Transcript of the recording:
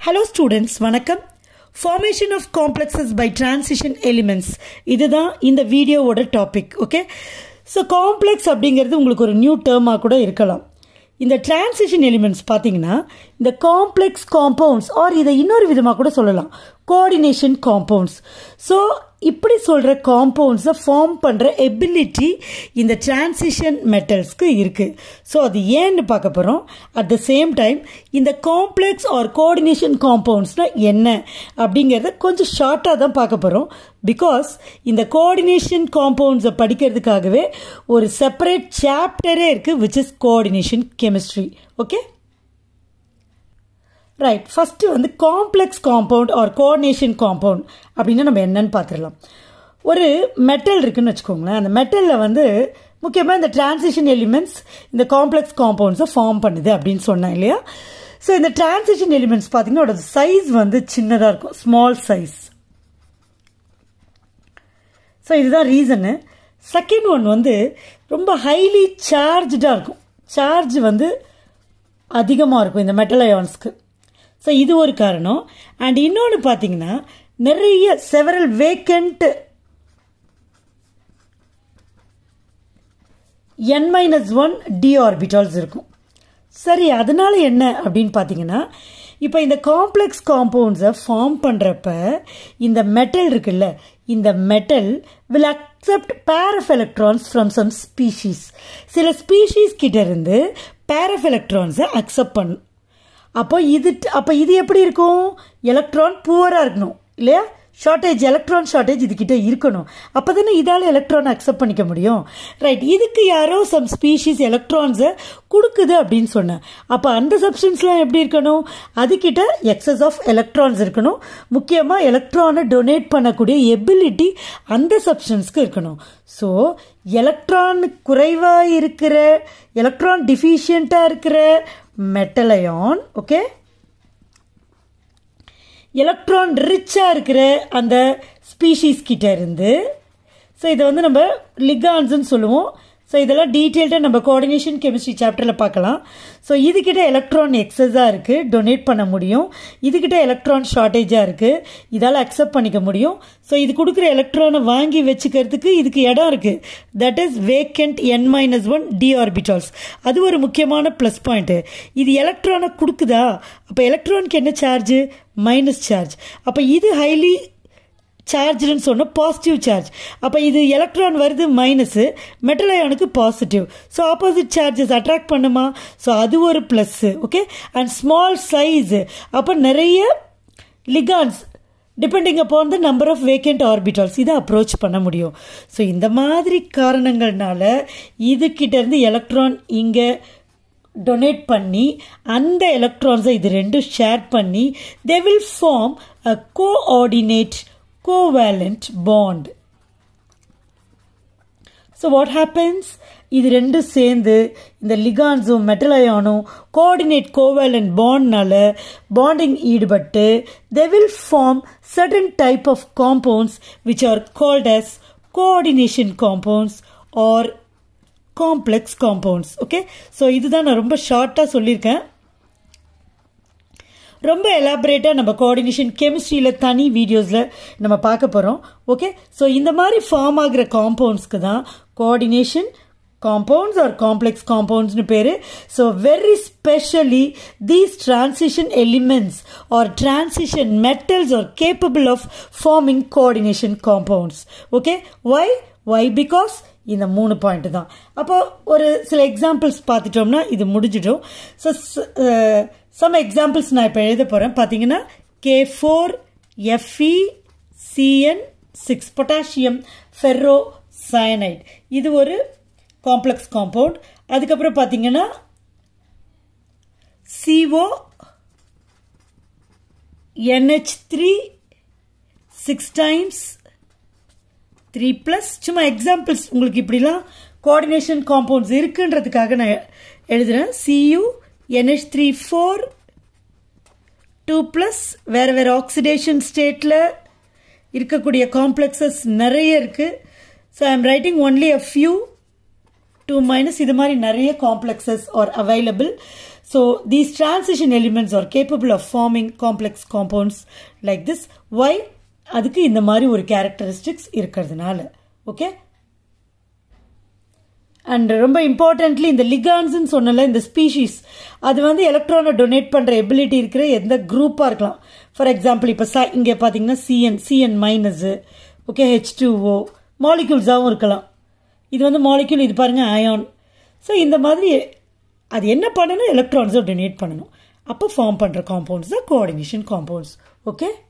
Hello students வணக்கம் formation of complexes by transition elements இதுதான் இந்த வீடியோவோட டாபிக் ஓகே ஸோ காம்ப்ளெக்ஸ் அப்படிங்கிறது உங்களுக்கு ஒரு நியூ டேர்மாக கூட இருக்கலாம் இந்த டிரான்சிஷன் எலிமெண்ட்ஸ் பார்த்தீங்கன்னா இந்த காம்ப்ளெக்ஸ் காம்பவுண்ட்ஸ் ஆர் இதை இன்னொரு விதமாக கூட சொல்லலாம் கோஆர்டினேஷன் காம்பவுண்ட்ஸ் ஸோ இப்படி சொல்கிற காம்பவுண்ட்ஸை ஃபார்ம் பண்ணுற எபிலிட்டி இந்த டிரான்சிஷன் மெட்டல்ஸ்க்கு இருக்குது ஸோ அது ஏன்னு பார்க்க போகிறோம் அட் த சேம் டைம் இந்த காம்ப்ளெக்ஸ் ஆர் கோஆர்டினேஷன் காம்பவுண்ட்ஸ்னால் என்ன அப்படிங்கிறத கொஞ்சம் ஷார்ட்டாக தான் பார்க்க போகிறோம் பிகாஸ் இந்த கோஆர்டினேஷன் காம்பவுண்ட்ஸை படிக்கிறதுக்காகவே ஒரு செப்பரேட் சாப்டரே இருக்குது which is coordination chemistry okay right first வந்து complex compound or coordination compound அப்படின்னா நம்ம என்னன்னு பார்த்துடலாம் ஒரு மெட்டல் இருக்குன்னு வச்சுக்கோங்களேன் அந்த மெட்டலில் வந்து முக்கியமாக இந்த டிரான்சிஷன் எலிமெண்ட்ஸ் இந்த காம்ப்ளெக்ஸ் காம்பவுண்ட்ஸை ஃபார்ம் பண்ணுது அப்படின்னு சொன்னேன் இல்லையா ஸோ இந்த டிரான்சிஷன் எலிமெண்ட்ஸ் பார்த்தீங்கன்னா அதோட சைஸ் வந்து சின்னதாக இருக்கும் ஸ்மால் சைஸ் ஸோ இதுதான் ரீசனு செகண்ட் ஒன் வந்து ரொம்ப ஹைலி சார்ஜாக இருக்கும் சார்ஜ் வந்து அதிகமாக இருக்கும் இந்த மெட்டல் அயான்ஸ்க்கு ஸோ இது ஒரு காரணம் அண்ட் இன்னொன்று பார்த்தீங்கன்னா நிறைய several vacant n minus one d orbitals இருக்கும் சரி அதனால என்ன அப்படின்னு பார்த்தீங்கன்னா இப்போ இந்த காம்ப்ளெக்ஸ் காம்பவுண்ட்ஸை ஃபார்ம் பண்ணுறப்ப இந்த மெட்டல் இருக்குல்ல இந்த metal will accept pair of electrons from some species சில ஸ்பீஷீஸ் கிட்ட இருந்து பேர் ஆஃப் எலக்ட்ரான்ஸை அக்செப்ட் பண்ணும் அப்போ இது அப்போ இது எப்படி இருக்கும் எலக்ட்ரான் புவராக இருக்கணும் இல்லையா ஷார்ட்டேஜ் எலக்ட்ரான் ஷார்ட்டேஜ் இதுக்கிட்ட இருக்கணும் அப்போ தானே இதால் எலக்ட்ரான் அக்செப்ட் பண்ணிக்க முடியும் ரைட் இதுக்கு யாரோ சம் ஸ்பீஷீஸ் எலக்ட்ரான்ஸை கொடுக்குது அப்படின்னு சொன்னேன் அப்போ அந்த சப்ஸ்டன்ஸ்லாம் எப்படி இருக்கணும் அதுக்கிட்ட எக்ஸஸ் ஆஃப் எலக்ட்ரான்ஸ் இருக்கணும் முக்கியமாக எலக்ட்ரானை டொனேட் பண்ணக்கூடிய எபிலிட்டி அந்த சப்ஸ்டன்ஸ்க்கு இருக்கணும் ஸோ எலக்ட்ரான் குறைவாக இருக்கிற எலக்ட்ரான் டிஃபிஷியண்ட்டாக இருக்கிற மெட்டலயான் ஓகே எலக்ட்ரான் ரிச்சாக இருக்கிற அந்த ஸ்பீஷீஸ் கிட்ட இருந்து ஸோ இதை வந்து நம்ம லிகான்ஸ்ன்னு சொல்லுவோம் ஸோ இதெல்லாம் டீட்டெயில்டாக நம்ம கோஆர்டினேஷன் கெமிஸ்ட்ரி சாப்டரில் பார்க்கலாம் ஸோ இதுக்கிட்ட எலக்ட்ரான் எக்ஸஸாக இருக்குது டொனேட் பண்ண முடியும் இதுக்கிட்ட எலக்ட்ரான் ஷார்ட்டேஜாக இருக்குது இதால் அக்செப்ட் பண்ணிக்க முடியும் ஸோ இது கொடுக்குற எலக்ட்ரானை வாங்கி வச்சுக்கிறதுக்கு இதுக்கு இடம் இருக்குது that is vacant n minus one d orbitals அது ஒரு முக்கியமான ப்ளஸ் பாயிண்ட்டு இது எலக்ட்ரானை கொடுக்குதா அப்போ எலக்ட்ரானுக்கு என்ன சார்ஜு மைனஸ் சார்ஜ் அப்போ இது ஹைலி சார்ஜ்னு சொன்னால் பாசிட்டிவ் சார்ஜ் அப்போ இது எலக்ட்ரான் வருது மைனஸு மெட்டல் அயானுக்கு positive so opposite charges attract பண்ணுமா ஸோ அது ஒரு plus okay and small size அப்போ நிறைய ligands depending upon the number of vacant orbitals இதை அப்ரோச் பண்ண முடியும் ஸோ இந்த மாதிரி காரணங்கள்னால இதுக்கிட்டேருந்து எலக்ட்ரான் இங்கே டொனேட் பண்ணி அந்த எலக்ட்ரான்ஸை இது ரெண்டும் ஷேர் பண்ணி they will form a coordinate covalent bond. So what happens? இது ரெண்டும் சேர்ந்து இந்த லிகான்ஸும் மெட்டல் அயானும் கோஆர்டினேட் கோவேலண்ட் பாண்ட்னால பாண்டிங் ஈடுபட்டு they will form certain type of compounds which are called as coordination compounds or complex compounds okay so இதுதான் நான் ரொம்ப ஷார்ட்டாக சொல்லியிருக்கேன் ரொம்ப எலாபரேட்டாக நம்ம கோஆர்டினேஷன் கெமிஸ்ட்ரியில் தனி வீடியோஸில் நம்ம பார்க்க போகிறோம் ஓகே ஸோ இந்த மாதிரி ஃபார்ம் ஆகிற காம்பவுண்ட்ஸ்க்கு தான் கோஆர்டினேஷன் காம்பவுண்ட்ஸ் ஆர் காம்ப்ளெக்ஸ் காம்பவுண்ட்ஸ்னு பேர் so very specially these transition elements or transition metals are capable of forming coordination compounds okay why why because இந்த மூணு பாயிண்ட் தான் அப்போ ஒரு சில எக்ஸாம்பிள்ஸ் பார்த்துட்டோம்னா இது முடிஞ்சிடும் ஸோ சம் எக்ஸாம்பிள்ஸ் நான் இப்போ எழுத போகிறேன் பார்த்தீங்கன்னா K four F E C N six potassium ferrocyanide இது ஒரு காம்ப்ளெக்ஸ் காம்பவுண்ட் அதுக்கப்புறம் பார்த்தீங்கன்னா C O N H three six times three plus சும்மா எக்ஸாம்பிள்ஸ் உங்களுக்கு இப்படிலாம் கோஆர்டினேஷன் காம்பவுண்ட்ஸ் இருக்குன்றதுக்காக நான் எழுதுகிறேன் C U N H three four two plus வேறு வேறு ஆக்சிடேஷன் ஸ்டேட்டில் இருக்கக்கூடிய காம்ப்ளெக்ஸஸ் நிறைய இருக்குது so I am writing only a few two minus இது மாதிரி நிறைய complexes are available so these transition elements are capable of farming complex compounds like this why அதுக்கு இந்த மாதிரி ஒரு கேரக்டரிஸ்டிக்ஸ் இருக்கிறதுனால ஓகே அண்ட் ரொம்ப இம்பார்ட்டன்ட்லி இந்த லிகான்ஸ்ன்னு சொன்னல இந்த ஸ்பீஷீஸ் அது வந்து எலக்ட்ரானை டொனேட் பண்ணுற எபிலிட்டி இருக்கிற எந்த குரூப்பாக இருக்கலாம் ஃபார் எக்ஸாம்பிள் இப்போ ச இங்கே பார்த்தீங்கன்னா C N C N minus okay H two O மாலிக்யூல்ஸாகவும் இருக்கலாம் இது வந்து மாலிக்யூல் இது பாருங்கள் அயான் ஸோ இந்த மாதிரி அது என்ன பண்ணணும் எலக்ட்ரான்ஸை டொனேட் பண்ணணும் அப்போ ஃபார்ம் பண்ணுற காம்பவுண்ட்ஸ் தான் கோஆர்டினேஷன் காம்பவுண்ட்ஸ் ஓகே